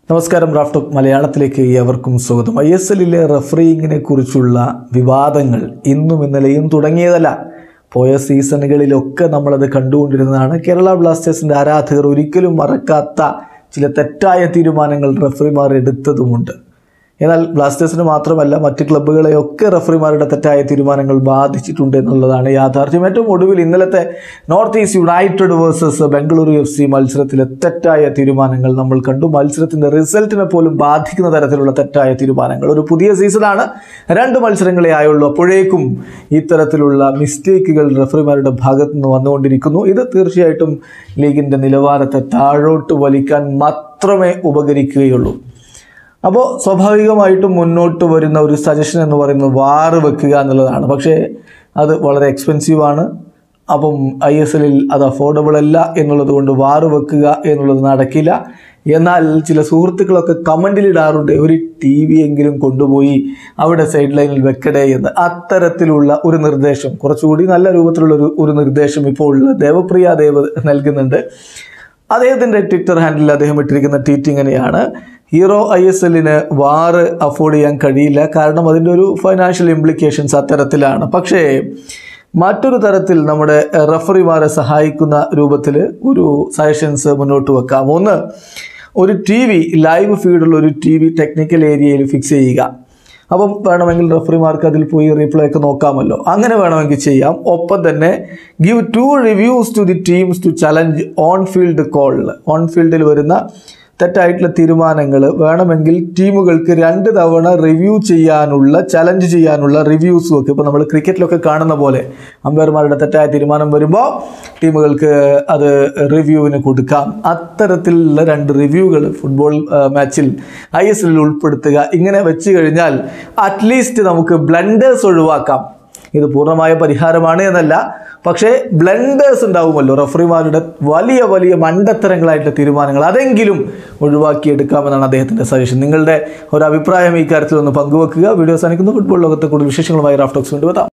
നമസ്കാരം റാഫ്റ്റോക്ക് മലയാളത്തിലേക്ക് ഏവർക്കും സ്വാഗതം ഐ എസ് എല്ലിലെ റഫറിങ്ങിനെ കുറിച്ചുള്ള വിവാദങ്ങൾ ഇന്നും ഇന്നലെയും തുടങ്ങിയതല്ല പോയ സീസണുകളിലൊക്കെ നമ്മളത് കണ്ടുകൊണ്ടിരുന്നതാണ് കേരള ബ്ലാസ്റ്റേഴ്സിൻ്റെ ആരാധകർ ഒരിക്കലും മറക്കാത്ത ചില തെറ്റായ തീരുമാനങ്ങൾ റഫറിമാർ എടുത്തതുമുണ്ട് എന്നാൽ ബ്ലാസ്റ്റേഴ്സിന് മാത്രമല്ല മറ്റ് ക്ലബ്ബുകളെയൊക്കെ റഫറിമാരുടെ തെറ്റായ തീരുമാനങ്ങൾ ബാധിച്ചിട്ടുണ്ട് എന്നുള്ളതാണ് യാഥാർത്ഥ്യം ഏറ്റവും ഒടുവിൽ ഇന്നലത്തെ North East United versus Bengaluru F C മത്സരത്തിലെ തെറ്റായ തീരുമാനങ്ങൾ നമ്മൾ കണ്ടു മത്സരത്തിൻ്റെ റിസൾട്ടിനെ പോലും ബാധിക്കുന്ന തരത്തിലുള്ള തെറ്റായ തീരുമാനങ്ങൾ ഒരു പുതിയ സീസണാണ് രണ്ട് മത്സരങ്ങളെ ആയുള്ളൂ അപ്പോഴേക്കും ഇത്തരത്തിലുള്ള മിസ്റ്റേക്കുകൾ റഫറിമാരുടെ ഭാഗത്തു നിന്ന് വന്നുകൊണ്ടിരിക്കുന്നു ഇത് തീർച്ചയായിട്ടും ലീഗിൻ്റെ നിലവാരത്തെ താഴോട്ട് വലിക്കാൻ മാത്രമേ ഉപകരിക്കുകയുള്ളൂ അപ്പോൾ സ്വാഭാവികമായിട്ടും മുന്നോട്ട് വരുന്ന ഒരു സജഷൻ എന്ന് പറയുന്നത് വാറ് വെക്കുക എന്നുള്ളതാണ് പക്ഷേ അത് വളരെ എക്സ്പെൻസീവ് ആണ് അപ്പം ഐ എസ് എല്ലിൽ അത് അഫോർഡബിൾ അല്ല എന്നുള്ളത് കൊണ്ട് വാറ് വെക്കുക എന്നുള്ളത് നടക്കില്ല എന്നാൽ ചില സുഹൃത്തുക്കളൊക്കെ കമൻറ്റിൽ ഇടാറുണ്ട് ഒരു ടി വി എങ്കിലും കൊണ്ടുപോയി അവിടെ സൈഡ് ലൈനിൽ വെക്കടേ എന്ന് അത്തരത്തിലുള്ള ഒരു നിർദ്ദേശം കുറച്ചുകൂടി നല്ല രൂപത്തിലുള്ള ഒരു ഒരു നിർദ്ദേശം ഇപ്പോൾ ദേവപ്രിയ ദേവ് നൽകുന്നുണ്ട് അദ്ദേഹത്തിൻ്റെ ട്വിറ്റർ ഹാൻഡിൽ അദ്ദേഹം ഇട്ടിരിക്കുന്ന ട്വീറ്റ് ഇങ്ങനെയാണ് ഹീറോ ഐ എസ് എല്ലിന് വാറ് അഫോർഡ് ചെയ്യാൻ കഴിയില്ല കാരണം അതിൻ്റെ ഒരു ഫൈനാൻഷ്യൽ ഇംപ്ലിക്കേഷൻസ് അത്തരത്തിലാണ് പക്ഷേ മറ്റൊരു തരത്തിൽ നമ്മുടെ റഫറിമാരെ സഹായിക്കുന്ന രൂപത്തിൽ ഒരു സജഷൻസ് മുന്നോട്ട് വെക്കാം ഒന്ന് ഒരു ടി വി ലൈവ് ഫീഡുള്ള ഒരു ടി വി ടെക്നിക്കൽ ഏരിയയിൽ ഫിക്സ് ചെയ്യുക അപ്പം വേണമെങ്കിൽ റഫറിമാർക്ക് അതിൽ പോയി റീപ്ലേ ഒക്കെ നോക്കാമല്ലോ അങ്ങനെ വേണമെങ്കിൽ ചെയ്യാം ഒപ്പം തന്നെ give two reviews to the teams to challenge on field കോളിൽ ഓൺ ഫീൽഡിൽ വരുന്ന തെറ്റായിട്ടുള്ള തീരുമാനങ്ങൾ വേണമെങ്കിൽ ടീമുകൾക്ക് രണ്ട് തവണ റിവ്യൂ ചെയ്യാനുള്ള ചലഞ്ച് ചെയ്യാനുള്ള റിവ്യൂസും ഒക്കെ ഇപ്പോൾ നമ്മൾ ക്രിക്കറ്റിലൊക്കെ കാണുന്ന പോലെ അമ്പയർമാരുടെ തെറ്റായ തീരുമാനം വരുമ്പോൾ ടീമുകൾക്ക് അത് റിവ്യൂവിന് കൊടുക്കാം അത്തരത്തിലുള്ള രണ്ട് റിവ്യൂകൾ ഫുട്ബോൾ മാച്ചിൽ ഐ എസ് എല്ലിൽ ഉൾപ്പെടുത്തുക ഇങ്ങനെ വെച്ച് കഴിഞ്ഞാൽ അറ്റ്ലീസ്റ്റ് നമുക്ക് ബ്ലണ്ടേഴ്സ് ഒഴിവാക്കാം ഇത് പൂർണ്ണമായ പരിഹാരമാണ് എന്നല്ല പക്ഷേ ബ്ലണ്ടേഴ്സ് ഉണ്ടാവുമല്ലോ റഫറിമാരുടെ വലിയ വലിയ മണ്ടത്തരങ്ങളായിട്ടുള്ള തീരുമാനങ്ങൾ അതെങ്കിലും ഒഴിവാക്കിയെടുക്കാമെന്നാണ് അദ്ദേഹത്തിൻ്റെ സജഷൻ നിങ്ങളുടെ ഒരു അഭിപ്രായം ഈ കാര്യത്തിൽ ഒന്ന് പങ്കുവെക്കുക വീഡിയോ അവസാനിക്കുന്നു ഫുട്ബോൾ ലോകത്തെ കൂടുതൽ വിശേഷങ്ങളുമായി റാഫ്റ്റോക്സ് കൊണ്ടുവരാം